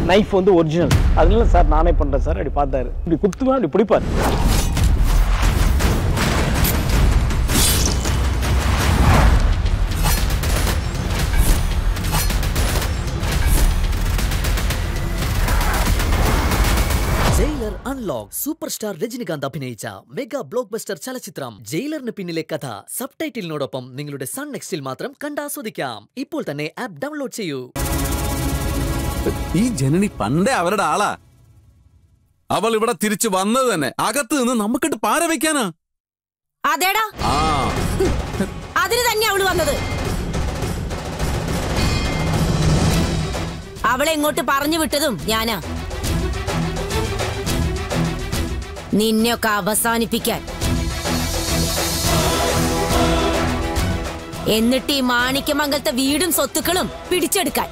Knife வந்து original அதனால sir நானே பண்ணுறேன் சார் அப்படி பார்த்தாரு இப்படி குத்துவேன் அப்படி பிடிப்பார் Jailer unlock super star Rajinikanth അഭിനയിച്ച മെഗാ ബ്ലോക്ക് ബസ്റ്റർ ചലച്ചിത്രം ജയിലറിന് പിന്നിലെ കഥ സബ് ടൈറ്റിലിനോടൊപ്പം നിങ്ങളുടെ സൺ നെക്സ്റ്റിൽ മാത്രം കണ്ടാസ്വദിക്കാം ഇപ്പോൾ തന്നെ ആപ്പ് ഡൗൺലോഡ് ചെയ്യൂ ഈ ജനനി പണ്ടേ അവരുടെ ആളാ അവൾ ഇവിടെ തിരിച്ചു വന്നത് തന്നെ അകത്ത് നിന്ന് നമുക്കിട്ട് പാര വെക്കാനാ അതേടാ ആ അതിന് തന്നെ അവള് വന്നത് അവളെ ഇങ്ങോട്ട് പറഞ്ഞു വിട്ടതും ഞാനാ നിന്നെയൊക്കെ അവസാനിപ്പിക്കാൻ എന്നിട്ട് ഈ മാണിക്യമംഗലത്തെ വീടും സ്വത്തുക്കളും പിടിച്ചെടുക്കാൻ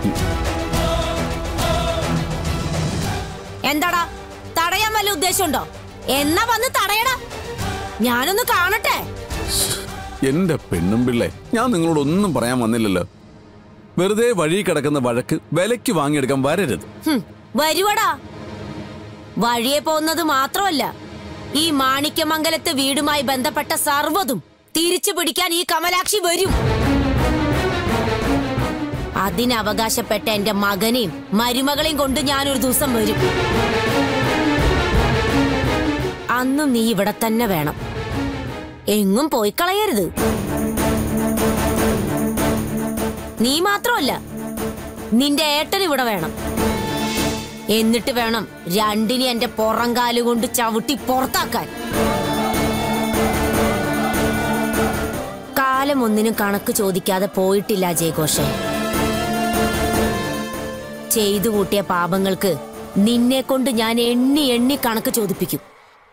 എന്താടാ തടയാൻ വല്ല ഉദ്ദേശമുണ്ടോ എന്നാ വന്ന് തടയടാ ഞാനൊന്ന് കാണട്ടെ എന്റെ പെണ്ണും പിള്ളെ ഞാൻ നിങ്ങളോട് ഒന്നും പറയാൻ വന്നില്ലല്ലോ വെറുതെ വഴി കിടക്കുന്ന വഴക്ക് വിലയ്ക്ക് വാങ്ങിയെടുക്കാൻ വരരുത് ഹും, വരുവടാ വഴിയെ പോകുന്നത് മാത്രമല്ല ഈ മാണിക്യമംഗലത്തെ വീടുമായി ബന്ധപ്പെട്ട സർവ്വതും തിരിച്ചു പിടിക്കാൻ ഈ കമലാക്ഷി വരും അതിനവകാശപ്പെട്ട എന്റെ മകനെയും മരുമകളെയും കൊണ്ട് ഞാനൊരു ദിവസം വരും അന്നും നീ ഇവിടെ തന്നെ വേണം എങ്ങും പോയി കളയരുത് നീ മാത്രമല്ല നിന്റെ ഏട്ടൻ ഇവിടെ വേണം എന്നിട്ട് വേണം രണ്ടിനെ എന്റെ പുറംകാല് കൊണ്ട് ചവിട്ടി പുറത്താക്കാൻ കാലം ഒന്നിനും കണക്ക് ചോദിക്കാതെ പോയിട്ടില്ല ജയഘോഷേ ചെയ്തു കൂട്ടിയ പാപങ്ങൾക്ക് നിന്നെ കൊണ്ട് ഞാൻ എണ്ണി എണ്ണി കണക്ക് ചോദിപ്പിക്കും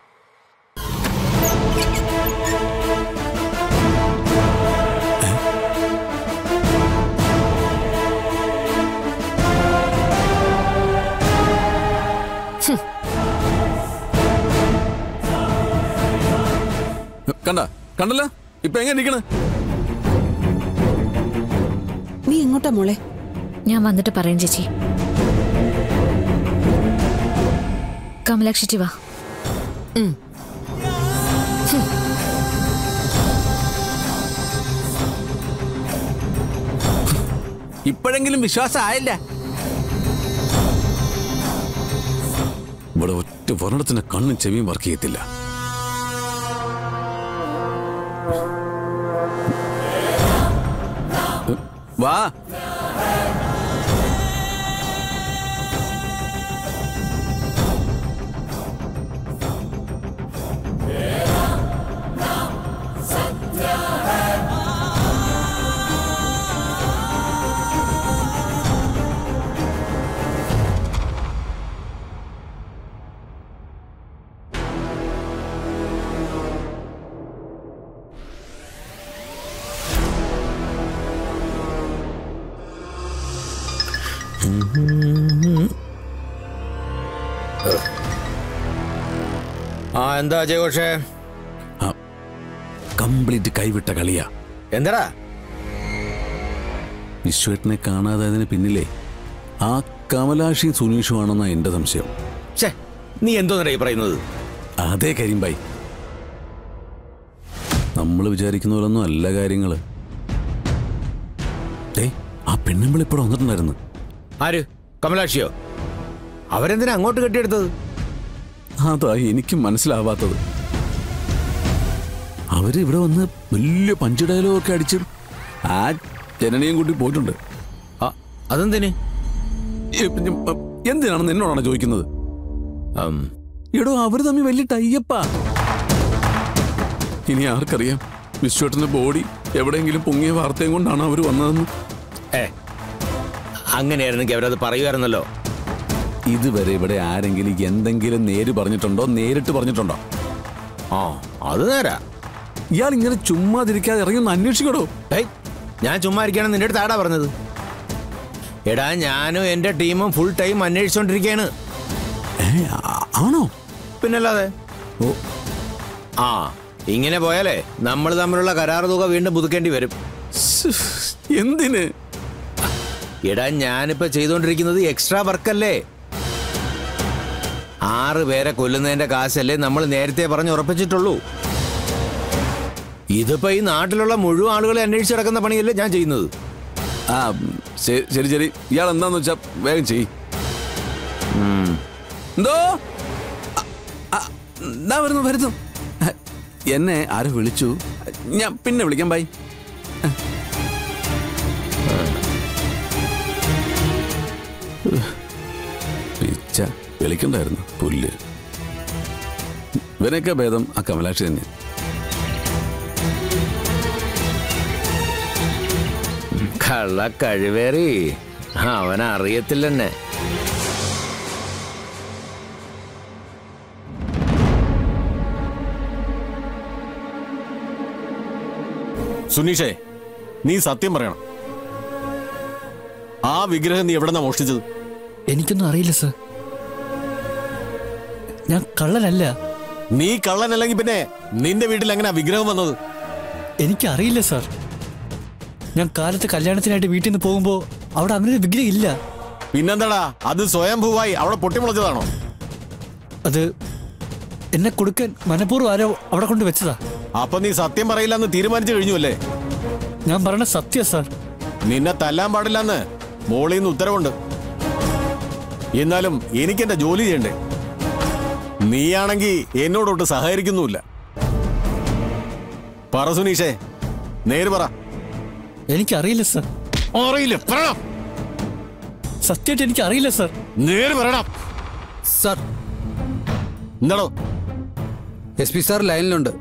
കണ്ട കണ്ടല്ലോ ഇപ്പൊ എങ്ങനെ ഇരിക്കണ് നീ എങ്ങോട്ടാ മോളെ ഞാൻ വന്നിട്ട് പറയും ചേച്ചി കമലാക്ഷി വാ ഉം. ഇപ്പോഴെങ്കിലും വിശ്വാസം ആയില്ല ഇവിടെ ഒറ്റ ഒരിടത്തിന്റെ കണ്ണും ചെവിയും വർക്ക് ചെയ്യത്തില്ല വാ ആ എന്താ ജയഘോഷേ കംപ്ലീറ്റ് കൈവിട്ട കളിയാ എന്താടാ വിശ്വേട്ടനെ കാണാതായതിന് പിന്നിലെ ആ കമലാഷിയും സുനീഷുമാണെന്നാ എന്റെ സംശയം ഛേ നീ എന്തോന്നടാ ഈ പറയുന്നത് അതേ കരിമ്പായി നമ്മൾ വിചാരിക്കുന്ന പോലൊന്നും അല്ല കാര്യങ്ങള് ദേ, ആ പെണ്ണുമ്പോൾ ഇപ്പോൾ വന്നിട്ടുണ്ടായിരുന്നു ആര് കമലാക്ഷിയോ അവരെന്തിനാ അങ്ങോട്ട് കെട്ടിയെടുത്തത് അതാ എനിക്കും മനസ്സിലാവാത്തത് അവര് ഇവിടെ വന്ന് വലിയ പഞ്ച് ഡയലോഗൊക്കെ അടിച്ച് ആ ജനനയും കൂട്ടി പോയിട്ടുണ്ട് ആ, അതെന്തിന് ഏ, പിന്നെ, ഉം, എന്തിനാണെന്ന് എന്നോടാണ് ചോദിക്കുന്നത് ഉം, എടോ അവര് തമ്മിൽ വലിയ ടൈയപ്പാ ഇനി ആർക്കറിയാം വിശ്വട്ടന്റെ ബോഡി എവിടെയെങ്കിലും പൊങ്ങിയ വാർത്തയും കൊണ്ടാണ് അവർ വന്നതെന്ന് ഏ അങ്ങനെയായിരുന്നെങ്കിൽ അവരത് പറയുമായിരുന്നല്ലോ ഇതുവരെ ഇവിടെ ആരെങ്കിലും എന്തെങ്കിലും നേര് പറഞ്ഞിട്ടുണ്ടോ നേരിട്ട് പറഞ്ഞിട്ടുണ്ടോ ആ അത് നേരാ ഇയാൾ ഇങ്ങനെ ചുമ്മാതിരിക്കാതെ ഇറങ്ങി ഒന്ന് അന്വേഷിക്കടോ ഏയ് ഞാൻ ചുമ്മാ ഇരിക്കണം നിന്റെ അടുത്ത് ആടാ പറഞ്ഞത് എടാ ഞാനും എന്റെ ടീമും ഫുൾ ടൈം അന്വേഷിച്ചോണ്ടിരിക്കയാണ് ഏ, ആ- ആണോ പിന്നല്ലാതെ ഓ ആ ഇങ്ങനെ പോയാലേ നമ്മൾ തമ്മിലുള്ള കരാർ തുക വീണ്ടും പുതുക്കേണ്ടി വരും ശ്ശ്, എന്തിന് എടാ ഞാനിപ്പോ ചെയ്തുകൊണ്ടിരിക്കുന്നത് എക്സ്ട്രാ വർക്കല്ലേ ആറ് പേരെ കൊല്ലുന്നതിന്റെ കാശല്ലേ നമ്മൾ നേരത്തെ പറഞ്ഞ് ഉറപ്പിച്ചിട്ടുള്ളൂ ഇതിപ്പോ ഈ നാട്ടിലുള്ള മുഴുവൻ ആളുകളെ അന്വേഷിച്ച് നടക്കുന്ന പണിയല്ലേ ഞാൻ ചെയ്യുന്നത് ആ ശരി ശരി ശരി ഇയാൾ എന്താന്ന് വെച്ചാ വേഗം ചെയ് എന്തോ ആ, ആ, ദാ വരുന്നു വരുന്നു എന്നെ ആര് വിളിച്ചു ഞാൻ പിന്നെ വിളിക്കാം ബൈ പിച്ച വിളിക്കണ്ടായിരുന്നു പുല്ല് ഇവനൊക്കെ ഭേദം ആ കമലാക്ഷി തന്നെ കള്ള കഴിവേറി അവൻ അറിയത്തില്ലെന്നെ സുനീഷേ നീ സത്യം പറയണം ആ വിഗ്രഹം നീ എവിടെന്നാ മോഷ്ടിച്ചത് എനിക്കൊന്നും അറിയില്ല സർ ഞാൻ കള്ളനല്ല നീ കള്ളനല്ലെങ്കിൽ പിന്നെ നിന്റെ വീട്ടിൽ എങ്ങനെ വിഗ്രഹം വന്നത് എനിക്കറിയില്ല സർ ഞാൻ കാലത്ത് കല്യാണത്തിനായിട്ട് വീട്ടിൽ നിന്ന് പോകുമ്പോൾ അവിടെ അങ്ങനെ ഒരു വിഗ്രഹം ഇല്ല പിന്നെന്താടാ അത് സ്വയംഭൂവായി അവിടെ പൊട്ടിമുളച്ചതാണോ അത് എന്നെ കൊടുക്കാൻ മനഃപൂർവ്വം ആരോ അവിടെ കൊണ്ട് വെച്ചതാ അപ്പൊ നീ സത്യം പറയില്ല എന്ന് തീരുമാനിച്ചു കഴിഞ്ഞു അല്ലേ ഞാൻ പറഞ്ഞ സത്യ സാർ നിന്നെ തല്ലാൻ പാടില്ലെന്ന് മോളിൽ നിന്ന് ഉത്തരവുണ്ട് എന്നാലും എനിക്ക് എന്റെ ജോലി ചെയ്യണ്ടേ നീയാണെങ്കി എന്നോടൊട്ട് സഹകരിക്കുന്നുമില്ല പറ സുനീഷേ നേര് പറ എനിക്കറിയില്ല സർ അറിയില്ല പറയണം സത്യമായിട്ട് എനിക്ക് അറിയില്ല സർ നേര് പറയണം സാർ എന്താടോ എസ് പി സാർ ലൈനിലുണ്ട്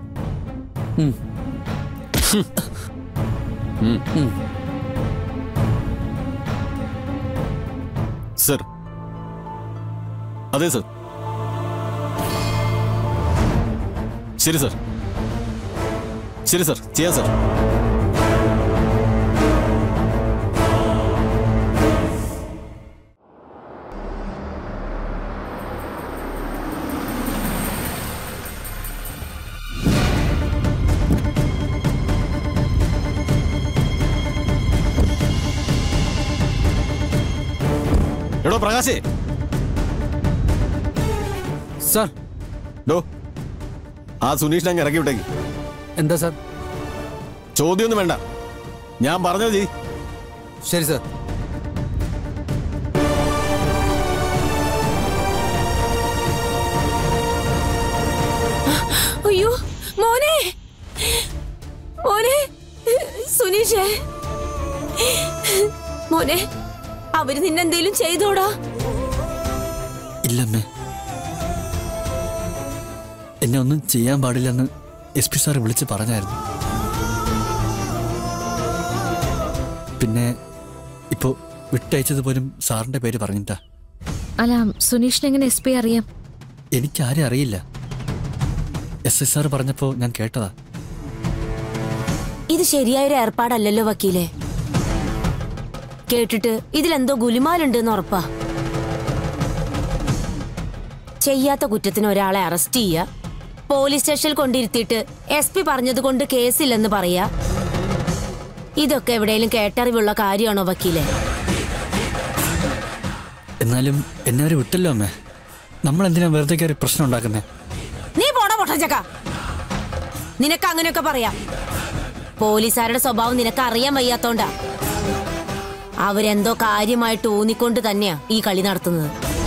സർ അതെ സർ ശരി സർ ശരി സർ ചെയ്യാം സർ എടോ പ്രകാശേ സാർ ഡോ ആ സുനീഷിനെ അങ്ങ് ഇറക്കി വിട്ടേക്ക് എന്താ സാർ ചോദ്യമൊന്നും വേണ്ട ഞാൻ പറഞ്ഞത് ചെയ് ശരി സാർ അയ്യോ മോനെ മോനെ സുനീഷേ മോനെ അവര് നിന്നെന്തേലും ചെയ്തോടാ ഇല്ലമ്മേ എന്നെ ഒന്നും ചെയ്യാൻ പാടില്ലെന്ന് എസ് പി സാർ വിളിച്ച് പറഞ്ഞായിരുന്നു പിന്നെ ഇപ്പോൾ വിട്ടയച്ചത് പോലും സാറിന്റെ പേര് പറഞ്ഞിട്ടാ അല്ല സുനീഷിന് എങ്ങനെ എസ് പി അറിയാം എനിക്കാരും അറിയില്ല എസ് എസ് സാർ പറഞ്ഞപ്പോൾ ഞാൻ കേട്ടതാ ഇത് ശരിയായൊരു ഏർപ്പാടല്ലല്ലോ വക്കീലെ കേട്ടിട്ട് ഇതിലെന്തോ ഗുലുമാലുണ്ടെന്ന് ഉറപ്പാ ചെയ്യാത്ത കുറ്റത്തിന് ഒരാളെ അറസ്റ്റ് ചെയ്യുക പോലീസ് സ്റ്റേഷനിൽ കൊണ്ടിരുത്തിയിട്ട് എസ് പി പറഞ്ഞത് കൊണ്ട് കേസില്ലെന്ന് പറയാ ഇതൊക്കെ എവിടെയെങ്കിലും കേട്ടറിവുള്ള കാര്യമാണോ വക്കീലെ എന്നാലും എന്നെ അവർ വിട്ടല്ലോ അമ്മേ നമ്മൾ എന്തിനാ വെറുതെ കയറി പ്രശ്നം ഉണ്ടാക്കുന്നേ നീ പോടാ പൊട്ടച്ചക്ക നിനക്ക് അങ്ങനെയൊക്കെ പറയാം പോലീസുകാരുടെ സ്വഭാവം നിനക്ക് അറിയാൻ വയ്യാത്തോണ്ടാ അവരെന്തോ കാര്യമായിട്ട് ഊന്നിക്കൊണ്ട് തന്നെയാ ഈ കളി നടത്തുന്നത്